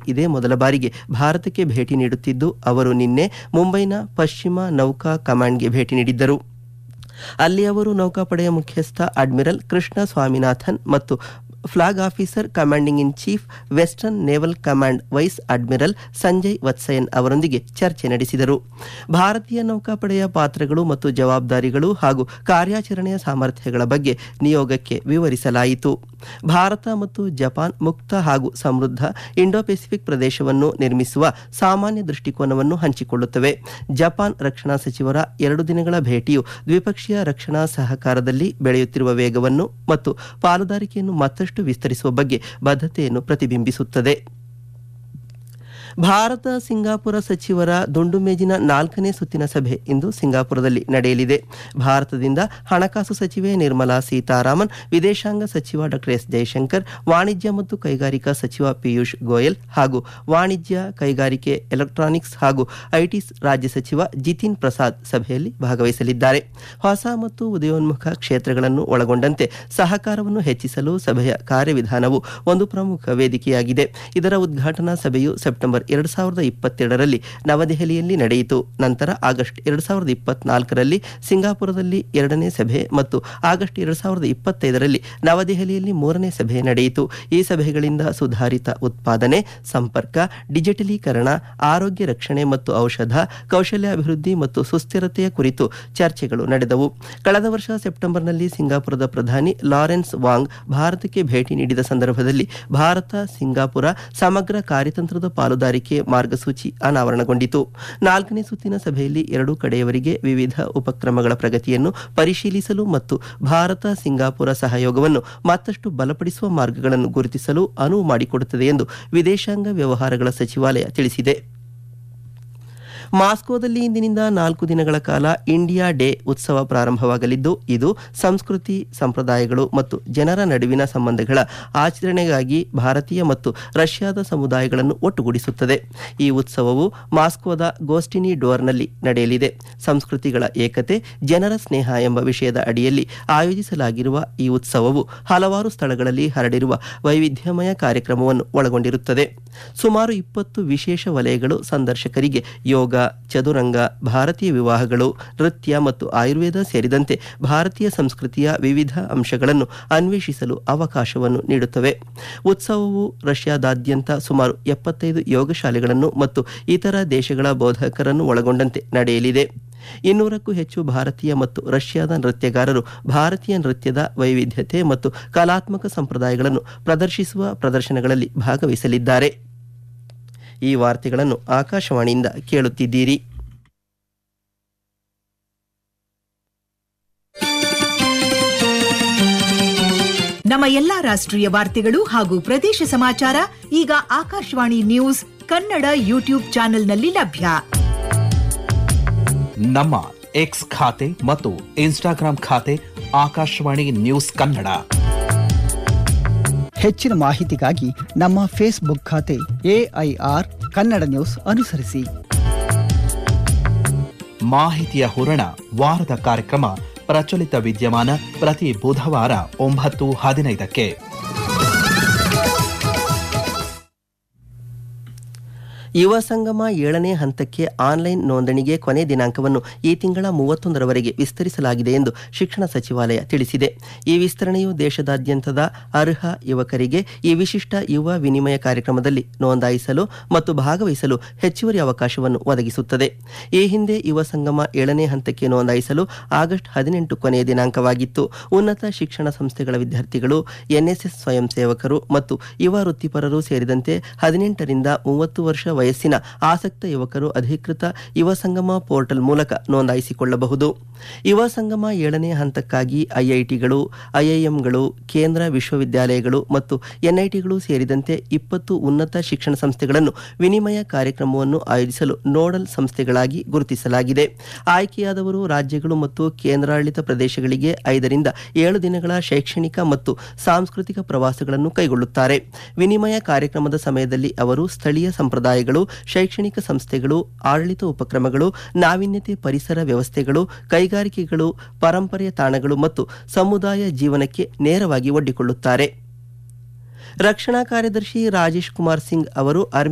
ಇದೇ ಮೊದಲ ಬಾರಿಗೆ ಭಾರತಕ್ಕೆ ಭೇಟಿ ನೀಡುತ್ತಿದ್ದು ಅವರು ನಿನ್ನೆ ಮುಂಬೈನ ಪಶ್ಚಿಮ ನೌಕಾ ಕಮಾಂಡ್ಗೆ ಭೇಟಿ ನೀಡಿದ್ದರು ಅಲ್ಲಿ ಅವರು ನೌಕಾಪಡೆಯ ಮುಖ್ಯಸ್ಥ ಅಡ್ಮಿರಲ್ ಕೃಷ್ಣ ಸ್ವಾಮಿನಾಥನ್ ಮತ್ತು flag officer commanding in chief western naval command vice admiral Sanjay Vatsayan ಅವರೊಂದಿಗೆ ಚರ್ಚೆ ನಡೆಸಿದರು ಭಾರತೀಯ ನೌಕಾಪಡೆಯ ಪಾತ್ರಗಳು ಮತ್ತು ಜವಾಬ್ದಾರಿಗಳು ಹಾಗೂ ಕಾರ್ಯಾಚರಣೆಯ ಸಾಮರ್ಥ್ಯಗಳ ಬಗ್ಗೆ ನಿಯೋಗಕ್ಕೆ ವಿವರಿಸಲಾಯಿತು ಭಾರತ ಮತ್ತು ಜಪಾನ್ ಮುಕ್ತ ಹಾಗೂ ಸಮೃದ್ಧ ಇಂಡೋ ಪೆಸಿಫಿಕ್ ಪ್ರದೇಶವನ್ನು ನಿರ್ಮಿಸುವ ಸಾಮಾನ್ಯ ದೃಷ್ಟಿಕೋನವನ್ನು ಹಂಚಿಕೊಳ್ಳುತ್ತವೆ ಜಪಾನ್ ರಕ್ಷಣಾ ಸಚಿವರ ಎರಡು ದಿನಗಳ ಭೇಟಿಯು ದ್ವಿಪಕ್ಷೀಯ ರಕ್ಷಣಾ ಸಹಕಾರದಲ್ಲಿ ಬೆಳೆಯುತ್ತಿರುವ ವೇಗವನ್ನು ಮತ್ತು ಪಾಲುದಾರಿಕೆಯನ್ನು ಮತ್ತಷ್ಟು ವಿಸ್ತರಿಸುವ ಬಗ್ಗೆ ಬದ್ಧತೆಯನ್ನು ಪ್ರತಿಬಿಂಬಿಸುತ್ತದೆ ಭಾರತ ಸಿಂಗಾಪುರ ಸಚಿವರ ದುಂಡು ಮೇಜಿನ ನಾಲ್ಕನೇ ಸುತ್ತಿನ ಸಭೆ ಇಂದು ಸಿಂಗಾಪುರದಲ್ಲಿ ನಡೆಯಲಿದೆ ಭಾರತದಿಂದ ಹಣಕಾಸು ಸಚಿವೆ ನಿರ್ಮಲಾ ಸೀತಾರಾಮನ್ ವಿದೇಶಾಂಗ ಸಚಿವ ಡಾಕ್ಟರ್ ಎಸ್ ಜಯಶಂಕರ್ ವಾಣಿಜ್ಯ ಮತ್ತು ಕೈಗಾರಿಕಾ ಸಚಿವ ಪಿಯೂಷ್ ಗೋಯಲ್ ಹಾಗೂ ವಾಣಿಜ್ಯ ಕೈಗಾರಿಕೆ ಎಲೆಕ್ಟ್ರಾನಿಕ್ಸ್ ಹಾಗೂ ಐಟಿ ರಾಜ್ಯ ಸಚಿವ ಜಿತಿನ್ ಪ್ರಸಾದ್ ಸಭೆಯಲ್ಲಿ ಭಾಗವಹಿಸಲಿದ್ದಾರೆ ಹೊಸ ಮತ್ತು ಉದಯೋನ್ಮುಖ ಕ್ಷೇತ್ರಗಳನ್ನು ಒಳಗೊಂಡಂತೆ ಸಹಕಾರವನ್ನು ಹೆಚ್ಚಿಸಲು ಸಭೆಯ ಕಾರ್ಯವಿಧಾನವು ಒಂದು ಪ್ರಮುಖ ವೇದಿಕೆಯಾಗಿದೆ ಇದರ ಉದ್ಘಾಟನಾ ಸಭೆಯು ಸೆಪ್ಟೆಂಬರ್ ಎರಡು ಸಾವಿರದ ಇಪ್ಪತ್ತೆರಡರಲ್ಲಿ ನವದೆಹಲಿಯಲ್ಲಿ ನಡೆಯಿತು ನಂತರ ಆಗಸ್ಟ್ ಎರಡು ಸಾವಿರದ ಇಪ್ಪತ್ನಾಲ್ಕರಲ್ಲಿ ಸಿಂಗಾಪುರದಲ್ಲಿ ಎರಡನೇ ಸಭೆ ಮತ್ತು ಆಗಸ್ಟ್ ಎರಡು ಸಾವಿರದ ಇಪ್ಪತ್ತೈದರಲ್ಲಿ ನವದೆಹಲಿಯಲ್ಲಿ ಮೂರನೇ ಸಭೆ ನಡೆಯಿತು ಈ ಸಭೆಗಳಿಂದ ಸುಧಾರಿತ ಉತ್ಪಾದನೆ ಸಂಪರ್ಕ ಡಿಜಿಟಲೀಕರಣ ಆರೋಗ್ಯ ರಕ್ಷಣೆ ಮತ್ತು ಔಷಧ ಕೌಶಲ್ಯಾಭಿವೃದ್ಧಿ ಮತ್ತು ಸುಸ್ಥಿರತೆಯ ಕುರಿತು ಚರ್ಚೆಗಳು ನಡೆದವು ಕಳೆದ ವರ್ಷ ಸೆಪ್ಟೆಂಬರ್ನಲ್ಲಿ ಸಿಂಗಾಪುರದ ಪ್ರಧಾನಿ ಲಾರೆನ್ಸ್ ವಾಂಗ್ ಭಾರತಕ್ಕೆ ಭೇಟಿ ನೀಡಿದ ಸಂದರ್ಭದಲ್ಲಿ ಭಾರತ ಸಿಂಗಾಪುರ ಸಮಗ್ರ ಕಾರ್ಯತಂತ್ರದ ಪಾಲುದಾರಿಕೆ ಮಾರ್ಗಸೂಚಿ ಅನಾವರಣಗೊಂಡಿತು ನಾಲ್ಕನೇ ಸುತ್ತಿನ ಸಭೆಯಲ್ಲಿ ಎರಡೂ ಕಡೆಯವರಿಗೆ ವಿವಿಧ ಉಪಕ್ರಮಗಳ ಪ್ರಗತಿಯನ್ನು ಪರಿಶೀಲಿಸಲು ಮತ್ತು ಭಾರತ ಸಿಂಗಾಪುರ ಸಹಯೋಗವನ್ನು ಮತ್ತಷ್ಟು ಬಲಪಡಿಸುವ ಮಾರ್ಗಗಳನ್ನು ಗುರುತಿಸಲು ಅನುವು ಮಾಡಿಕೊಡುತ್ತದೆ ಎಂದು ವಿದೇಶಾಂಗ ವ್ಯವಹಾರಗಳ ಸಚಿವಾಲಯ ತಿಳಿಸಿದೆ ಮಾಸ್ಕೋದಲ್ಲಿ ಇಂದಿನಿಂದ ನಾಲ್ಕು ದಿನಗಳ ಕಾಲ ಇಂಡಿಯಾ ಡೇ ಉತ್ಸವ ಪ್ರಾರಂಭವಾಗಲಿದ್ದು ಇದು ಸಂಸ್ಕೃತಿ ಸಂಪ್ರದಾಯಗಳು ಮತ್ತು ಜನರ ನಡುವಿನ ಸಂಬಂಧಗಳ ಆಚರಣೆಗಾಗಿ ಭಾರತೀಯ ಮತ್ತು ರಷ್ಯಾದ ಸಮುದಾಯಗಳನ್ನು ಒಟ್ಟುಗೂಡಿಸುತ್ತದೆ ಈ ಉತ್ಸವವು ಮಾಸ್ಕೋದ ಗೋಸ್ಟಿನಿ ಡೋರ್ನಲ್ಲಿ ನಡೆಯಲಿದೆ ಸಂಸ್ಕೃತಿಗಳ ಏಕತೆ ಜನರ ಸ್ನೇಹ ಎಂಬ ವಿಷಯದ ಅಡಿಯಲ್ಲಿ ಆಯೋಜಿಸಲಾಗಿರುವ ಈ ಉತ್ಸವವು ಹಲವಾರು ಸ್ಥಳಗಳಲ್ಲಿ ಹರಡಿರುವ ವೈವಿಧ್ಯಮಯ ಕಾರ್ಯಕ್ರಮವನ್ನು ಒಳಗೊಂಡಿರುತ್ತದೆ ಸುಮಾರು ಇಪ್ಪತ್ತು ವಿಶೇಷ ವಲಯಗಳು ಸಂದರ್ಶಕರಿಗೆ ಯೋಗ ಚದುರಂಗ ಭಾರತೀಯ ವಿವಾಹಗಳು ನೃತ್ಯ ಮತ್ತು ಆಯುರ್ವೇದ ಸೇರಿದಂತೆ ಭಾರತೀಯ ಸಂಸ್ಕೃತಿಯ ವಿವಿಧ ಅಂಶಗಳನ್ನು ಅನ್ವೇಷಿಸಲು ಅವಕಾಶವನ್ನು ನೀಡುತ್ತವೆ ಉತ್ಸವವು ರಷ್ಯಾದಾದ್ಯಂತ ಸುಮಾರು ಎಪ್ಪತ್ತೈದು ಯೋಗಶಾಲೆಗಳನ್ನು ಮತ್ತು ಇತರ ದೇಶಗಳ ಬೋಧಕರನ್ನು ಒಳಗೊಂಡಂತೆ ನಡೆಯಲಿದೆ ಇನ್ನೂರಕ್ಕೂ ಹೆಚ್ಚು ಭಾರತೀಯ ಮತ್ತು ರಷ್ಯಾದ ನೃತ್ಯಗಾರರು ಭಾರತೀಯ ನೃತ್ಯದ ವೈವಿಧ್ಯತೆ ಮತ್ತು ಕಲಾತ್ಮಕ ಸಂಪ್ರದಾಯಗಳನ್ನು ಪ್ರದರ್ಶಿಸುವ ಪ್ರದರ್ಶನಗಳಲ್ಲಿ ಭಾಗವಹಿಸಲಿದ್ದಾರೆ ಈ ವಾರ್ತೆಗಳನ್ನು ಆಕಾಶವಾಣಿಯಿಂದ ಕೇಳುತ್ತಿದ್ದೀರಿ ನಮ್ಮ ಎಲ್ಲಾ ರಾಷ್ಟ್ರೀಯ ವಾರ್ತೆಗಳು ಹಾಗೂ ಪ್ರದೇಶ ಸಮಾಚಾರ ಈಗ ಆಕಾಶವಾಣಿ ನ್ಯೂಸ್ ಕನ್ನಡ ಯೂಟ್ಯೂಬ್ ಚಾನೆಲ್ನಲ್ಲಿ ಲಭ್ಯ ನಮ್ಮ ಎಕ್ಸ್ ಖಾತೆ ಮತ್ತು ಇನ್ಸ್ಟಾಗ್ರಾಂ ಖಾತೆ ಆಕಾಶವಾಣಿ ನ್ಯೂಸ್ ಕನ್ನಡ ಹೆಚ್ಚಿನ ಮಾಹಿತಿಗಾಗಿ ನಮ್ಮ ಫೇಸ್ಬುಕ್ ಖಾತೆ ಎಐಆರ್ ಕನ್ನಡ ನ್ಯೂಸ್ ಅನುಸರಿಸಿ ಮಾಹಿತಿಯ ಹೂರಣ ವಾರದ ಕಾರ್ಯಕ್ರಮ ಪ್ರಚಲಿತ ವಿದ್ಯಮಾನ ಪ್ರತಿ ಬುಧವಾರ ಒಂಬತ್ತು ಹದಿನೈದಕ್ಕೆ ಯುವ ಸಂಗಮ ಏಳನೇ ಹಂತಕ್ಕೆ ಆನ್ಲೈನ್ ನೋಂದಣಿಗೆ ಕೊನೆ ದಿನಾಂಕವನ್ನು ಈ ತಿಂಗಳ ಮೂವತ್ತೊಂದರವರೆಗೆ ವಿಸ್ತರಿಸಲಾಗಿದೆ ಎಂದು ಶಿಕ್ಷಣ ಸಚಿವಾಲಯ ತಿಳಿಸಿದೆ ಈ ವಿಸ್ತರಣೆಯು ದೇಶದಾದ್ಯಂತದ ಅರ್ಹ ಯುವಕರಿಗೆ ಈ ವಿಶಿಷ್ಟ ಯುವ ವಿನಿಮಯ ಕಾರ್ಯಕ್ರಮದಲ್ಲಿ ನೋಂದಾಯಿಸಲು ಮತ್ತು ಭಾಗವಹಿಸಲು ಹೆಚ್ಚುವರಿ ಅವಕಾಶವನ್ನು ಒದಗಿಸುತ್ತದೆ ಈ ಹಿಂದೆ ಯುವ ಸಂಗಮ ಏಳನೇ ಹಂತಕ್ಕೆ ನೋಂದಾಯಿಸಲು ಆಗಸ್ಟ್ ಹದಿನೆಂಟು ಕೊನೆಯ ದಿನಾಂಕವಾಗಿತ್ತು ಉನ್ನತ ಶಿಕ್ಷಣ ಸಂಸ್ಥೆಗಳ ವಿದ್ಯಾರ್ಥಿಗಳು ಎನ್ಎಸ್ಎಸ್ ಸ್ವಯಂ ಸೇವಕರು ಮತ್ತು ಯುವ ವೃತ್ತಿಪರರು ಸೇರಿದಂತೆ ಹದಿನೆಂಟರಿಂದ ಮೂವತ್ತು ವರ್ಷ ವಯಸ್ಸಿನ ಆಸಕ್ತ ಯುವಕರು ಅಧಿಕೃತ ಯುವ ಸಂಗಮ ಪೋರ್ಟಲ್ ಮೂಲಕ ನೋಂದಾಯಿಸಿಕೊಳ್ಳಬಹುದು ಯುವ ಸಂಗಮ ಏಳನೇ ಹಂತಕ್ಕಾಗಿ ಐಐಟಿಗಳು ಐಐಎಂಗಳು ಕೇಂದ್ರ ವಿಶ್ವವಿದ್ಯಾಲಯಗಳು ಮತ್ತು ಎನ್ಐಟಿಗಳು ಸೇರಿದಂತೆ ಇಪ್ಪತ್ತು ಉನ್ನತ ಶಿಕ್ಷಣ ಸಂಸ್ಥೆಗಳನ್ನು ವಿನಿಮಯ ಕಾರ್ಯಕ್ರಮವನ್ನು ಆಯೋಜಿಸಲು ನೋಡಲ್ ಸಂಸ್ಥೆಗಳಾಗಿ ಗುರುತಿಸಲಾಗಿದೆ ಆಯ್ಕೆಯಾದವರು ರಾಜ್ಯಗಳು ಮತ್ತು ಕೇಂದ್ರಾಡಳಿತ ಪ್ರದೇಶಗಳಿಗೆ ಐದರಿಂದ ಏಳು ದಿನಗಳ ಶೈಕ್ಷಣಿಕ ಮತ್ತು ಸಾಂಸ್ಕೃತಿಕ ಪ್ರವಾಸಗಳನ್ನು ಕೈಗೊಳ್ಳುತ್ತಾರೆ ವಿನಿಮಯ ಕಾರ್ಯಕ್ರಮದ ಸಮಯದಲ್ಲಿ ಅವರು ಸ್ಥಳೀಯ ಸಂಪ್ರದಾಯಗಳು ಶೈಕ್ಷಣಿಕ ಸಂಸ್ಥೆಗಳು ಆಡಳಿತ ಉಪಕ್ರಮಗಳು ನಾವೀನ್ಯತೆ ಪರಿಸರ ವ್ಯವಸ್ಥೆಗಳು ಕೈಗಾರಿಕೆಗಳು ಪರಂಪರೆಯ ತಾಣಗಳು ಮತ್ತು ಸಮುದಾಯ ಜೀವನಕ್ಕೆ ನೇರವಾಗಿ ಒಡ್ಡಿಕೊಳ್ಳುತ್ತಾರೆ ರಕ್ಷಣಾ ಕಾರ್ಯದರ್ಶಿ ರಾಜೇಶ್ ಕುಮಾರ್ ಸಿಂಗ್ ಅವರು ಆರ್ಮಿ